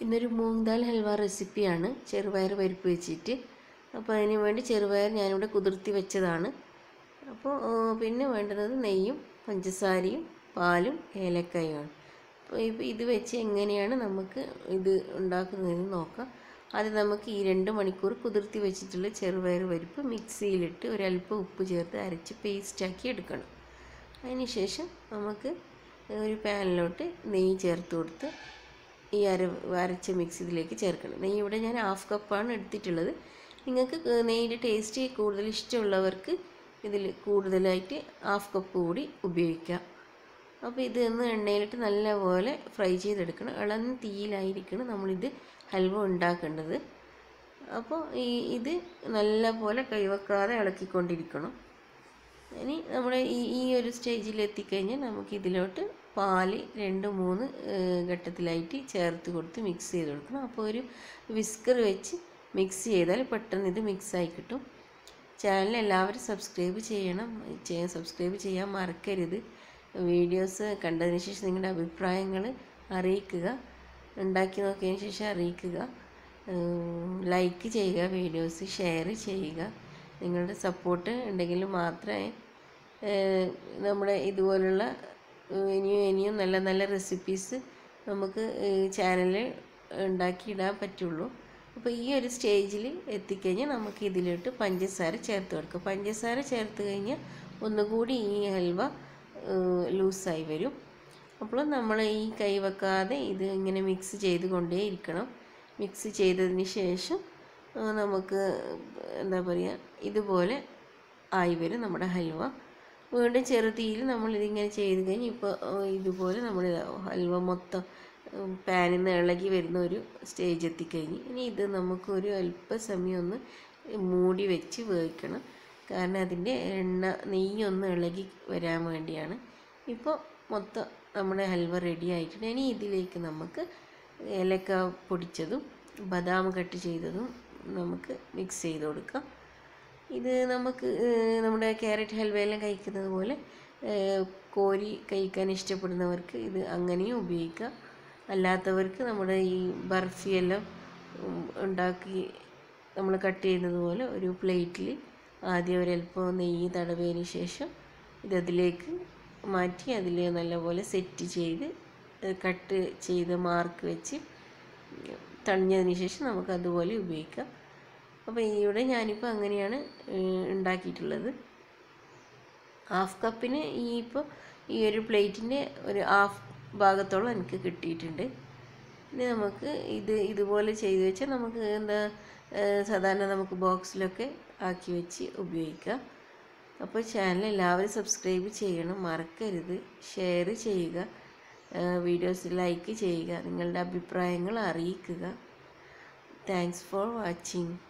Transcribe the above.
ഇന്നൊരു മൂങ് ദാൽ ഹൽവ റെസിപ്പിയാണ് ചെറുപയർ പരിപ്പ് വെച്ചിട്ട് അപ്പോൾ അതിന് വേണ്ടി ചെറുപയർ ഞാനിവിടെ കുതിർത്തി വെച്ചതാണ് അപ്പോൾ ആ, പിന്നെ വേണ്ടുന്നത് നെയ്യും പഞ്ചസാരയും പാലും ഏലക്കായുമാണ് അപ്പോൾ ഇപ്പോൾ ഇത് വെച്ച് എങ്ങനെയാണ് നമുക്ക് ഇത് ഉണ്ടാക്കുന്നതെന്ന് നോക്കാം ആദ്യം നമുക്ക് ഈ രണ്ട് മണിക്കൂർ കുതിർത്തി വെച്ചിട്ടുള്ള ചെറുപയർ പരിപ്പ് മിക്സിയിലിട്ട് ഒരല്പം ഉപ്പ് ചേർത്ത് അരച്ച് പേസ്റ്റാക്കി എടുക്കണം അതിന് ശേഷം നമുക്ക് ഒരു പാനിലോട്ട് നെയ്യ് ചേർത്ത് കൊടുത്ത് ഈ അര അരച്ച മിക്സ് ഇതിലേക്ക് ചേർക്കണം നെയ്യ് ഇവിടെ ഞാൻ ഹാഫ് കപ്പാണ് എടുത്തിട്ടുള്ളത് നിങ്ങൾക്ക് നെയ്യിൻ്റെ ടേസ്റ്റ് കൂടുതൽ ഇഷ്ടമുള്ളവർക്ക് ഇതിൽ കൂടുതലായിട്ട് ഹാഫ് കപ്പ് കൂടി ഉപയോഗിക്കാം അപ്പോൾ ഇത് ഒന്ന് എണ്ണയിലിട്ട് നല്ലപോലെ ഫ്രൈ ചെയ്തെടുക്കണം ഇളം തീയിലായിരിക്കണം നമ്മളിത് ഹൽവ ഉണ്ടാക്കേണ്ടത് അപ്പോൾ ഈ ഇത് നല്ലപോലെ കൈവെക്കാതെ ഇളക്കിക്കൊണ്ടിരിക്കണം ഇനി നമ്മുടെ ഈ ഈ ഒരു സ്റ്റേജിൽ എത്തിക്കഴിഞ്ഞാൽ നമുക്ക് ഇതിലോട്ട് പാല് രണ്ട് മൂന്ന് ഏഹ്, ഘട്ടത്തിലായിട്ട് ചേർത്ത് കൊടുത്ത് മിക്സ് ചെയ്ത് കൊടുക്കണം അപ്പോൾ ഒരു വിസ്കർ വെച്ച് മിക്സ് ചെയ്താൽ പെട്ടെന്ന് ഇത് മിക്സായി കിട്ടും ചാനൽ എല്ലാവരും സബ്സ്ക്രൈബ് ചെയ്യണം ചെയ്യാൻ സബ്സ്ക്രൈബ് ചെയ്യാൻ മറക്കരുത് വീഡിയോസ് കണ്ടതിന് ശേഷം നിങ്ങളുടെ അഭിപ്രായങ്ങൾ അറിയിക്കുക ഉണ്ടാക്കി നോക്കിയതിന് ശേഷം അറിയിക്കുക ലൈക്ക് ചെയ്യുക വീഡിയോസ് ഷെയർ ചെയ്യുക നിങ്ങളുടെ സപ്പോർട്ട് ഉണ്ടെങ്കിൽ മാത്രമേ ഏഹ്, നമ്മുടെ ഇതുപോലുള്ള ഏഹ്, ഇനിയും ഇനിയും നല്ല നല്ല റെസിപ്പീസ് നമുക്ക് ചാനലിൽ ഉണ്ടാക്കിയിടാൻ പറ്റുള്ളൂ അപ്പോൾ ഈ ഒരു സ്റ്റേജിൽ എത്തിക്കഴിഞ്ഞാൽ നമുക്ക് ഇതിലോട്ട് പഞ്ചസാര ചേർത്ത് കൊടുക്കാം പഞ്ചസാര ചേർത്ത് കഴിഞ്ഞാൽ ഒന്നുകൂടി ഈ ഹൽവ ലൂസായി വരും അപ്പോൾ നമ്മൾ ഈ കൈ വെക്കാതെ ഇത് ഇങ്ങനെ മിക്സ് ചെയ്ത് കൊണ്ടേ ഇരിക്കണം മിക്സ് ചെയ്തതിന് ശേഷം ആ, നമുക്ക് എന്താ പറയുക ഇതുപോലെ ആയി വരും നമ്മുടെ ഹൽവ വീണ്ടും ചെറുതീയിൽ നമ്മൾ ഇതിങ്ങനെ ചെയ്ത് കഴിഞ്ഞ് ഇപ്പോൾ ഇതുപോലെ നമ്മൾ ഹൽവ മൊത്തം പാനിൽ നിന്ന് ഇളകി വരുന്ന ഒരു സ്റ്റേജ് എത്തിക്കഴിഞ്ഞ് ഇനി ഇത് നമുക്ക് അല്പസമയം ഒന്ന് മൂടി വെച്ച് വേവിക്കണം കാരണം അതിൻ്റെ എണ്ണ നെയ്യൊന്ന് ഇളകി വരാൻ വേണ്ടിയാണ് ഇപ്പോൾ മൊത്തം നമ്മുടെ ഹൽവ റെഡി ആയിട്ടുണ്ട് ഇനി ഇതിലേക്ക് നമുക്ക് ഏലക്ക പൊടിച്ചതും ബദാം കട്ട് ചെയ്തതും നമുക്ക് മിക്സ് ചെയ്ത് കൊടുക്കാം ഇത് നമുക്ക് ഏഹ്, നമ്മുടെ ക്യാരറ്റ് ഹൽവയെല്ലാം കഴിക്കുന്നത് പോലെ ഏഹ്, കോരി കഴിക്കാൻ ഇഷ്ടപ്പെടുന്നവർക്ക് ഇത് അങ്ങനെയും ഉപയോഗിക്കാം അല്ലാത്തവർക്ക് നമ്മുടെ ഈ ബർഫിയെല്ലാം ഉം, ഉണ്ടാക്കി നമ്മൾ കട്ട് ചെയ്യുന്നത് പോലെ ഒരു പ്ലേറ്റിൽ ആദ്യം ഒരല്പം നെയ്യ് തടവിയതിന് ശേഷം ഇതതിലേക്ക് മാറ്റി അതിൽ നല്ലപോലെ സെറ്റ് ചെയ്ത് ഏഹ്, കട്ട് ചെയ്ത് മാർക്ക് വെച്ച് തണിഞ്ഞതിന് ശേഷം നമുക്ക് അതുപോലെ ഉപയോഗിക്കാം അപ്പോൾ ഇവിടെ ഞാനിപ്പോൾ അങ്ങനെയാണ് ഏഹ്, ഉണ്ടാക്കിയിട്ടുള്ളത് ഹാഫ് കപ്പിന് ഈ ഇപ്പോൾ ഈ ഒരു പ്ലേറ്റിൻ്റെ ഒരു ഹാഫ് ഭാഗത്തോളം എനിക്ക് കിട്ടിയിട്ടുണ്ട് ഇനി നമുക്ക് ഇത് ഇതുപോലെ ചെയ്ത് വെച്ചാൽ നമുക്ക് എന്താ ഏഹ്, സാധാരണ നമുക്ക് ബോക്സിലൊക്കെ ആക്കി വെച്ച് ഉപയോഗിക്കാം അപ്പോൾ ചാനൽ എല്ലാവരും സബ്സ്ക്രൈബ് ചെയ്യണം മറക്കരുത് ഷെയർ ചെയ്യുക വീഡിയോസ് ലൈക്ക് ചെയ്യുക നിങ്ങളുടെ അഭിപ്രായങ്ങൾ അറിയിക്കുക താങ്ക്സ് ഫോർ വാച്ചിങ്